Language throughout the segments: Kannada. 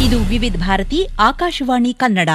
ಇದು ವಿವಿಧ ಭಾರತಿ ಆಕಾಶವಾಣಿ ಕನ್ನಡ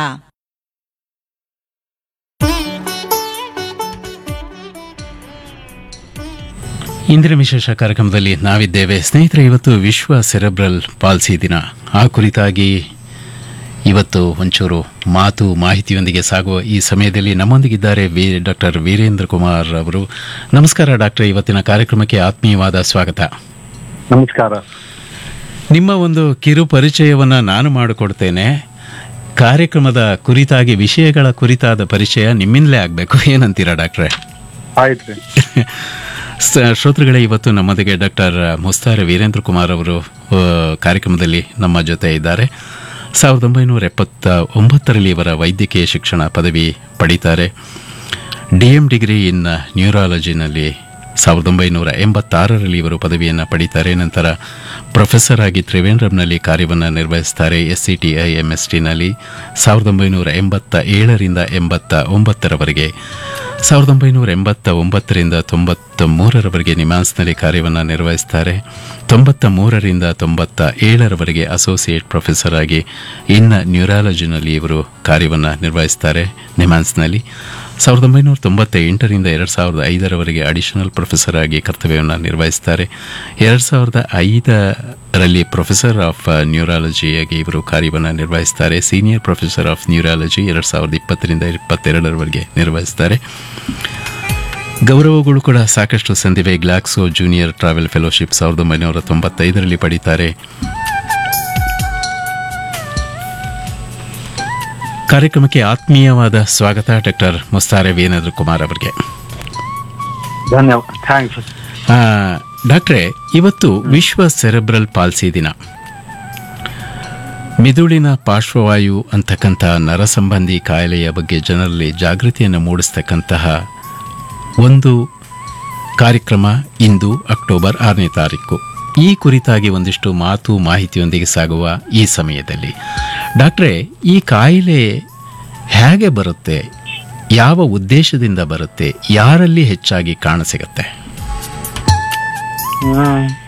ಇಂದಿನ ವಿಶೇಷ ಕಾರ್ಯಕ್ರಮದಲ್ಲಿ ನಾವಿದ್ದೇವೆ ಸ್ನೇಹಿತರೆ ಇವತ್ತು ವಿಶ್ವ ಸೆರೆಬ್ರಲ್ ಪಾಲ್ಸಿ ದಿನ ಆ ಕುರಿತಾಗಿ ಇವತ್ತು ಒಂಚೂರು ಮಾತು ಮಾಹಿತಿಯೊಂದಿಗೆ ಸಾಗುವ ಈ ಸಮಯದಲ್ಲಿ ನಮ್ಮೊಂದಿಗಿದ್ದಾರೆ ವಿ ಡಾಕ್ಟರ್ ವೀರೇಂದ್ರ ಕುಮಾರ್ ಅವರು ನಮಸ್ಕಾರ ಡಾಕ್ಟರ್ ಇವತ್ತಿನ ಕಾರ್ಯಕ್ರಮಕ್ಕೆ ಆತ್ಮೀಯವಾದ ಸ್ವಾಗತ ನಮಸ್ಕಾರ ನಿಮ್ಮ ಒಂದು ಕಿರು ಪರಿಚಯವನ್ನು ನಾನು ಮಾಡಿಕೊಡ್ತೇನೆ ಕಾರ್ಯಕ್ರಮದ ಕುರಿತಾಗಿ ವಿಷಯಗಳ ಕುರಿತಾದ ಪರಿಚಯ ನಿಮ್ಮಿಂದಲೇ ಆಗಬೇಕು ಏನಂತೀರಾ ಡಾಕ್ಟ್ರೆ ಆಯ್ತು ರೀ ಸ- ಶ್ರೋತೃಗಳೇ ಇವತ್ತು ನಮ್ಮೊಂದಿಗೆ ಡಾಕ್ಟರ್ ಮುಸ್ತಾರ ವೀರೇಂದ್ರ ಕುಮಾರ್ ಅವರು ಆ, ಕಾರ್ಯಕ್ರಮದಲ್ಲಿ ನಮ್ಮ ಜೊತೆ ಇದ್ದಾರೆ ಸಾವಿರದ ಒಂಬೈನೂರ ಎಪ್ಪತ್ತ ಒಂಬತ್ತರಲ್ಲಿ ಇವರ ವೈದ್ಯಕೀಯ ಶಿಕ್ಷಣ ಪದವಿ ಪಡೀತಾರೆ ಡಿ ಎಂ ಡಿಗ್ರಿ ಇನ್ ನ್ಯೂರಾಲಜಿನಲ್ಲಿ ಸಾವಿರದ ಒಂಬೈನೂರ ಎಂಬತ್ತಾರರಲ್ಲಿ ಇವರು ಪದವಿಯನ್ನು ಪಡೀತಾರೆ ನಂತರ ಪ್ರೊಫೆಸರ್ ಆಗಿ ತ್ರಿವೇಂದ್ರಂನಲ್ಲಿ ಕಾರ್ಯವನ್ನು ನಿರ್ವಹಿಸ್ತಾರೆ S C T I M S ಟಿನಲ್ಲಿ ಸಾವಿರದ ಒಂಬೈನೂರ ಎಂಬತ್ತ ಏಳರಿಂದ ಎಂಬತ್ತ ಒಂಬತ್ತರವರೆಗೆ ಸಾವಿರದ ಒಂಬೈನೂರ ಎಂಬತ್ತ ಒಂಬತ್ತರಿಂದ ತೊಂಬತ್ತ ಮೂರರವರೆಗೆ ನಿಮಾನ್ಸ್ನಲ್ಲಿ ಕಾರ್ಯವನ್ನು ನಿರ್ವಹಿಸ್ತಾರೆ ತೊಂಬತ್ತ ಮೂರರಿಂದ ತೊಂಬತ್ತ ಏಳರವರೆಗೆ ಅಸೋಸಿಯೇಟ್ ಪ್ರೊಫೆಸರ್ ಆಗಿ ಇನ್ ನ್ಯೂರಾಲಜಿನಲ್ಲಿ ಇವರು ಕಾರ್ಯವನ್ನು ನಿರ್ವಹಿಸ್ತಾರೆ ನಿಮಾನ್ಸ್ನಲ್ಲಿ ಸಾವಿರದ ಒಂಬೈನೂರ ತೊಂಬತ್ತ ಎಂಟರಿಂದ ಎರಡು ಸಾವಿರದ ಐದರವರೆಗೆ ಅಡಿಷನಲ್ ಪ್ರೊಫೆಸರ್ ಆಗಿ ಕರ್ತವ್ಯವನ್ನು ನಿರ್ವಹಿಸ್ತಾರೆ ಎರಡು ಸಾವಿರದ ಐದರಲ್ಲಿ ಪ್ರೊಫೆಸರ್ ಆಫ್ ನ್ಯೂರಾಲಜಿಯಾಗಿ ಇವರು ಕಾರ್ಯವನ್ನು ನಿರ್ವಹಿಸ್ತಾರೆ ಸೀನಿಯರ್ ಪ್ರೊಫೆಸರ್ ಆಫ್ ನ್ಯೂರಾಲಜಿ ಎರಡು ಸಾವಿರದ ಇಪ್ಪತ್ತರಿಂದ ಇಪ್ಪತ್ತೆರಡರವರೆಗೆ ನಿರ್ವಹಿಸ್ತಾರೆ ಗೌರವಗಳು ಕೂಡ ಸಾಕಷ್ಟು ಸಂದಿವೆ ಗ್ಲಾಕ್ಸೋ ಜೂನಿಯರ್ ಟ್ರಾವೆಲ್ ಫೆಲೋಶಿಪ್ ಸಾವಿರದ ಒಂಬೈನೂರ ತೊಂಬತ್ತೈದರಲ್ಲಿ ಪಡೀತಾರೆ ಕಾರ್ಯಕ್ರಮಕ್ಕೆ ಆತ್ಮೀಯವಾದ ಸ್ವಾಗತ ಡಾಕ್ಟರ್ ಮುಸ್ತಾರೆ ವೀರೇಂದ್ರ ಕುಮಾರ್ ಅವರಿಗೆ ಧನ್ಯವಾದ ಥ್ಯಾಂಕ್ಸ್ ಆ, ಡಾಕ್ಟ್ರೇ ಇವತ್ತು ವಿಶ್ವ ಸೆರೆಬ್ರಲ್ ಪಾಲ್ಸಿ ದಿನ ಮಿದುಳಿನ ಪಾರ್ಶ್ವವಾಯು ಅಂತಕ್ಕಂಥ ನರಸಂಬಂಧಿ ಕಾಯಿಲೆಯ ಬಗ್ಗೆ ಜನರಲ್ಲಿ ಜಾಗೃತಿಯನ್ನು ಮೂಡಿಸ್ತಕ್ಕಂತಹ ಒಂದು ಕಾರ್ಯಕ್ರಮ ಇಂದು ಅಕ್ಟೋಬರ್ ಆರನೇ ತಾರೀಕು ಈ ಕುರಿತಾಗಿ ಒಂದಿಷ್ಟು ಮಾತು ಮಾಹಿತಿಯೊಂದಿಗೆ ಸಾಗುವ ಈ ಸಮಯದಲ್ಲಿ ಡಾಕ್ಟ್ರೇ ಈ ಕಾಯಿಲೆ ಹೇಗೆ ಬರುತ್ತೆ ಯಾವ ಉದ್ದೇಶದಿಂದ ಬರುತ್ತೆ ಯಾರಲ್ಲಿ ಹೆಚ್ಚಾಗಿ ಕಾಣಸಿಗತ್ತೆ ಹ್ಮ್